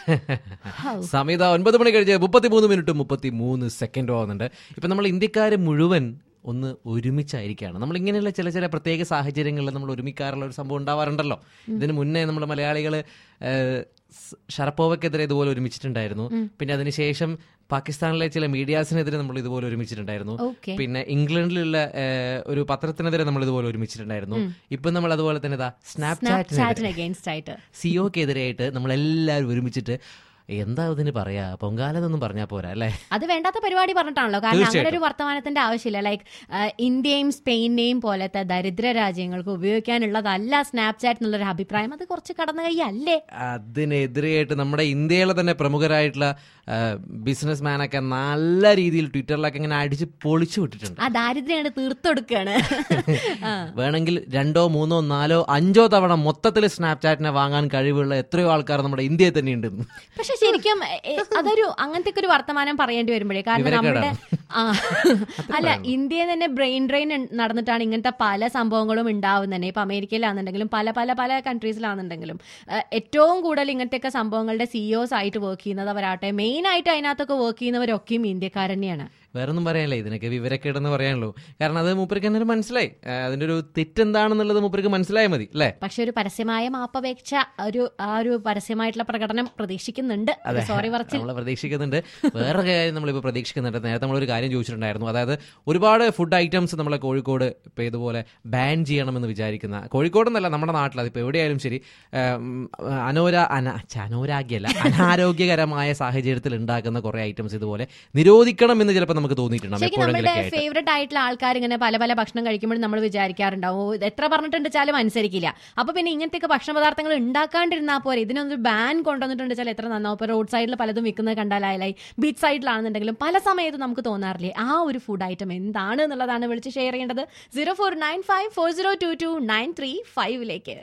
സമയത ഒൻപത് മണി കഴിഞ്ഞ് മുപ്പത്തി മൂന്ന് മിനിറ്റ് മുപ്പത്തി മൂന്ന് സെക്കൻഡ് ആവുന്നുണ്ട് ഇപ്പൊ നമ്മൾ ഇന്ത്യക്കാര് മുഴുവൻ ഒന്ന് ഒരുമിച്ചായിരിക്കുകയാണ് നമ്മൾ ഇങ്ങനെയുള്ള ചില ചില പ്രത്യേക സാഹചര്യങ്ങളിൽ നമ്മൾ ഒരുമിക്കാറുള്ള ഒരു സംഭവം ഉണ്ടാവാറുണ്ടല്ലോ ഇതിന് മുന്നേ നമ്മൾ മലയാളികൾ ഷറപ്പോവക്കെതിരെ ഇതുപോലെ ഒരുമിച്ചിട്ടുണ്ടായിരുന്നു പിന്നെ അതിനുശേഷം പാകിസ്ഥാനിലെ ചില മീഡിയാസിനെതിരെ നമ്മൾ ഇതുപോലെ ഒരുമിച്ചിട്ടുണ്ടായിരുന്നു ഓക്കെ പിന്നെ ഇംഗ്ലണ്ടിലുള്ള ഏഹ്, ഒരു പത്രത്തിനെതിരെ നമ്മൾ ഇതുപോലെ ഒരുമിച്ചിട്ടുണ്ടായിരുന്നു ഇപ്പൊ നമ്മൾ അതുപോലെ തന്നെ ഇതാ സ്നാപ്ചാറ്റിനെതിരെ സ്നാപ്ചാറ്റിന് അഗേൻസ്റ്റ് ആയിട്ട് സിഒക്കെതിരെയായിട്ട് നമ്മൾ എല്ലാവരും ഒരുമിച്ചിട്ട് എന്താ ഇതിന് പറയാ പൊങ്കാലെന്നൊന്നും പറഞ്ഞാ പോരാ അല്ലേ അത് വേണ്ടാത്ത പരിപാടി പറഞ്ഞിട്ടാണല്ലോ കാരണം അങ്ങനെ ഒരു വർത്തമാനത്തിന്റെ ആവശ്യമില്ല ലൈക്ക് ഇന്ത്യയും സ്പെയിനെയും പോലത്തെ ദരിദ്ര രാജ്യങ്ങൾക്ക് ഉപയോഗിക്കാനുള്ളതല്ല സ്നാപ്ചാറ്റ് എന്നുള്ളൊരു അഭിപ്രായം അത് കുറച്ച് കടന്നു കൈയല്ലേ അതിനെതിരെയായിട്ട് നമ്മുടെ ഇന്ത്യയിലെ തന്നെ പ്രമുഖരായിട്ടുള്ള ബിസിനസ് മാനൊക്കെ നല്ല രീതിയിൽ ട്വിറ്ററിലൊക്കെ ഇങ്ങനെ അടിച്ച് പൊളിച്ചു വിട്ടിട്ടുണ്ട് ആ ദാരിദ്ര്യം തീർത്തെടുക്കുകയാണ് ആ. വേണമെങ്കിൽ രണ്ടോ മൂന്നോ നാലോ അഞ്ചോ തവണ മൊത്തത്തിൽ സ്നാപ്ചാറ്റിനെ വാങ്ങാൻ കഴിവുള്ള എത്രയോ ആൾക്കാർ നമ്മുടെ ഇന്ത്യയിൽ തന്നെ ഉണ്ടെന്ന് പക്ഷെ ശരിക്കും എ, അതൊരു അങ്ങനത്തെ ഒരു വർത്തമാനം പറയേണ്ടി വരുമ്പോഴേ കാരണം നമ്മുടെ ആ അല്ല ഇന്ത്യയിൽ തന്നെ ബ്രെയിൻ ഡ്രെയിൻ നടന്നിട്ടാണ് ഇങ്ങനത്തെ പല സംഭവങ്ങളും ഉണ്ടാവുന്നത് തന്നെ ഇപ്പൊ അമേരിക്കയിലാണെന്നുണ്ടെങ്കിലും പല പല പല കൺട്രീസിലാണെന്നുണ്ടെങ്കിലും ഏഹ്, ഏറ്റവും കൂടുതൽ ഇങ്ങനത്തെയൊക്കെ സംഭവങ്ങളുടെ സിഇഒസ് ആയിട്ട് വർക്ക് ചെയ്യുന്നത് അവരാട്ടെ മെയിൻ ആയിട്ട് അതിനകത്തൊക്കെ വർക്ക് ചെയ്യുന്നവരൊക്കെയും ഇന്ത്യക്കാർ തന്നെയാണ് വേറൊന്നും പറയാനില്ല ഇതിനൊക്കെ വിവരക്കേടെന്ന് പറയാനുള്ളൂ കാരണം അത് മൂപ്പർക്ക് തന്നെ മനസ്സിലായി ആ, അതിന്റെ ഒരു തെറ്റെന്താണെന്നുള്ളത് മൂപ്പർക്ക് മനസ്സിലായാൽ മതി അല്ലേ പക്ഷെ ഒരു പരസ്യമായ മാപ്പപേക്ഷ ഒരു ആ ഒരു പരസ്യമായിട്ടുള്ള പ്രകടനം പ്രതീക്ഷിക്കുന്നുണ്ട് സോറി പറച്ചിൽ നമ്മൾ പ്രതീക്ഷിക്കുന്നുണ്ട് വേറെ കാര്യം നമ്മളിപ്പോൾ പ്രതീക്ഷിക്കുന്നുണ്ട് നേരത്തെ നമ്മളൊരു കാര്യം ചോദിച്ചിട്ടുണ്ടായിരുന്നു അതായത് ഒരുപാട് ഫുഡ് ഐറ്റംസ് നമ്മളെ കോഴിക്കോട് ഇപ്പോൾ ഇതുപോലെ ബാൻ ചെയ്യണമെന്ന് വിചാരിക്കുന്ന കോഴിക്കോട് എന്നല്ല നമ്മുടെ നാട്ടിൽ അതിപ്പോൾ എവിടെയായാലും ശരി ഉം, അനോര അന ഛ, അനോരാഗ്യമല്ല അനാരോഗ്യകരമായ സാഹചര്യത്തിൽ ഉണ്ടാക്കുന്ന കുറേ ഐറ്റംസ് ഇതുപോലെ നിരോധിക്കണം എന്ന് ചിലപ്പോൾ നമുക്ക് തോന്നിയിട്ടുണ്ടാവും ശരിക്കും നമ്മുടെ എപ്പോഴെങ്കിലൊക്കെ ആയിട്ട് ഫേവറേറ്റ് ആയിട്ടുള്ള ആൾക്കാർ ഇങ്ങനെ പല പല ഭക്ഷണം കഴിക്കുമ്പോൾ നമ്മൾ വിചാരിക്കാറുണ്ടാവും "ഓ, ഇത് എത്ര പറഞ്ഞിട്ടുണ്ട് വെച്ചാലും അനുസരിക്കില്ല അപ്പൊ പിന്നെ ഇങ്ങനത്തെ ഭക്ഷണ പദാർത്ഥങ്ങൾ ഉണ്ടാക്കാണ്ടിരുന്നാൽ പോരെ ഇതിനൊന്ന് ബാൻ കൊണ്ടുവന്നിട്ടുണ്ട് വെച്ചാൽ എത്ര നന്നാവും ഇപ്പൊ റോഡ് സൈഡിൽ പലതും വിൽക്കുന്നത് കണ്ടാലായാലായി ബീച്ച് സൈഡിലാണെന്നുണ്ടെങ്കിലും പല സമയത്തും നമുക്ക് തോന്നാറില്ലേ ആ ഒരു ഫുഡ് ഐറ്റം എന്താണ് എന്നുള്ളതാണ് വിളിച്ച് ഷെയർ ചെയ്യേണ്ടത് zero four nine five four zero two two nine three ഫൈവിലേക്ക്